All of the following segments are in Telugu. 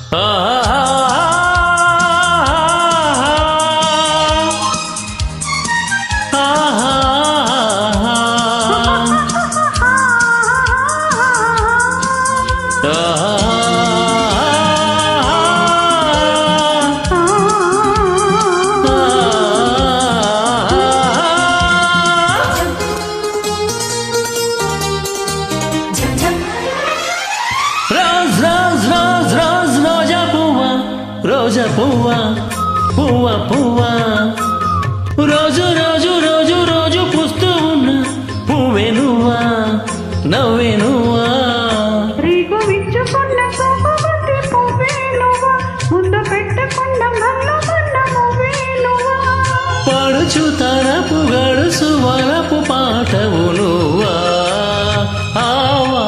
రోజ్ రోజ్ రోజ్ రోజ్ రోజా పువ్వ రోజా పువ్వ పువ్వ పువ్వ రోజు రోజు రోజు రోజు పుస్తూ ఉన్న పువ్వే నువ్వా నవ్వే నువ్వా రీగు విచ్చుకున్న సోపవతి పువ్వేలువా ముందు పెట్టుకున్న మల్లమన్న మువ్వేలువా పడుచు తరపు గడుసు వరపు పాటవు నువ్వా ఆవా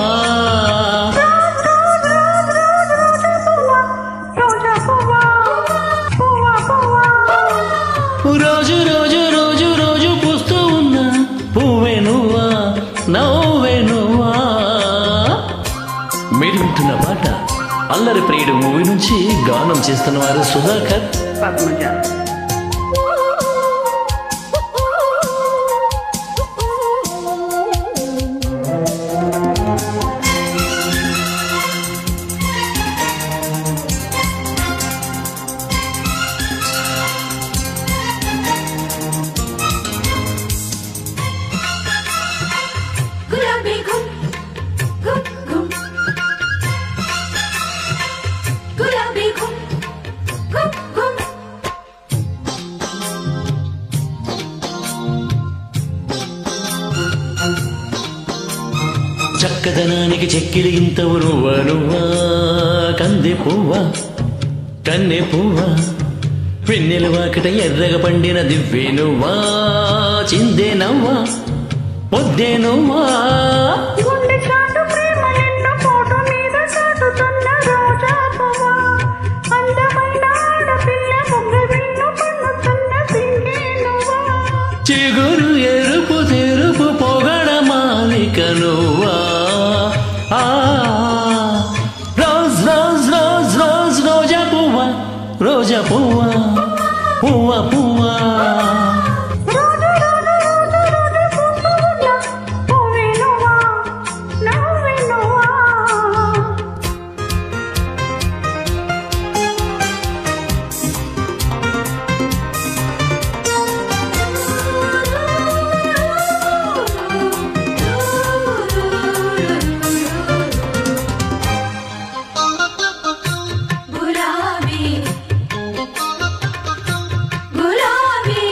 రోజా పువ్వా పువ్వా పువ్వా రోజు రోజు రోజు రోజు పుస్తూ ఉన్న పువ్వే నువ్వా నవ్వే నువ్వా మీరు వింటున్న పాట అల్లరి ప్రియుడు మూవీ నుంచి గానం చేస్తున్న వారు సుధాకర్ పద్మజ గులాబీ గుమ్ గుమ్ గుమ్ గులాబీ గుమ్ గుమ్ గుమ్ చక్కదనానికి చెక్కిలి ఇంతవు నువ్వా నువ్వా కంది పువ్వా కన్నె పువ్వా వెన్నెల వాకిట ఎర్రగ పండిన దివ్వే నువ్వా చిందే నవ్వా పొద్దే నువ్వా గుండె చాటు ప్రేమ నిన్ను ఫోటో మీద చాటుతున్న రోజా పువ్వా అందమైన ఆడపిల్ల బొగ్గ విన్ను పన్నుతున్న సింగేలువా చిగురు ఎరుపు తెరుపు పొగడ మాలిక నువ్వా ఆ, రోజ్ రోజ్ రోజ్ రోజ్ రోజా పువ్వా రోజా పువ్వా పువ్వా పువ్వా రోజు రోజు రోజు రోజు పూస్తూ ఉన్న పువ్వేలువా నవ్వేలువా గులాబీ గులాబీ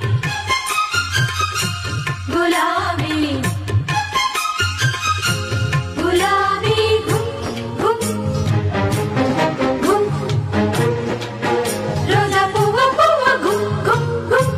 గులాబీ గులాబీ గుమ్ గుమ్ గుమ్ రోజా పువ్వ పువ్వ గుమ్ గుమ్ గుమ్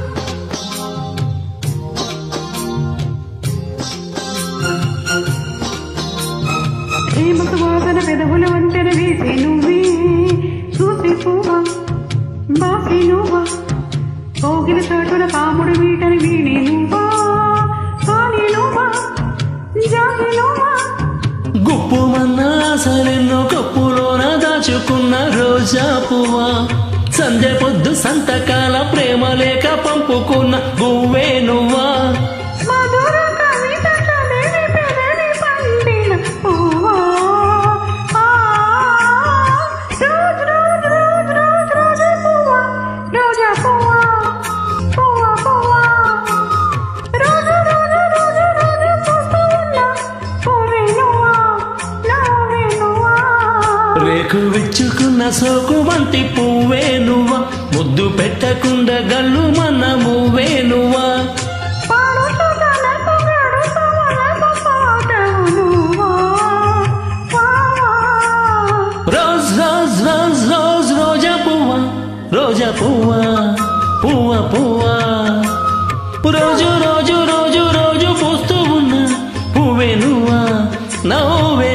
ప్రేమకు వాదన పెదవుల వంతెన వేసి నువ్వే చూసి పువ్వా బాసి నువ్వా కోగిల చాటున కాముడు వీటని వీణి నువ్వా కాని నువ్వా జాగి నువ్వా గుప్పుమన్న ఆశలెన్నో కప్పులోన దాచుకున్న రోజా పువ్వా సంధ్య పొద్దు సంతకాల ప్రేమ లేక పంపుకున్న గువ్వే నువ్వా మధుర కవిత చదివి పెదవి పండిన పువ్వా ఆ, రోజ్ రోజ్ రోజ్ రోజ్ రోజా పువ్వా రోజా పువ్వా పువ్వా పువ్వా రోజు రోజు రోజు రోజు చూస్తూ ఉన్నా పువ్వే నువ్వా నవ్వే నువ్వా రేకు విచ్చుకున్న సోకు వంటి పువ్వే నువ్వా ముద్దు పెట్టకుండా గల్లు మన మువ్వే నువ్వా పాడుతూ తనకు గడుతూ వలపు పాటవు నువ్వా వా, వా. రోజ్ రోజ్ రోజ్ రోజ్ రోజా పువ్వా రోజా పువ్వా పువ్వా పువ్వా రోజు రోజు రోజు రోజు పూస్తూ ఉన్న పువ్వే నువ్వా నవ్వే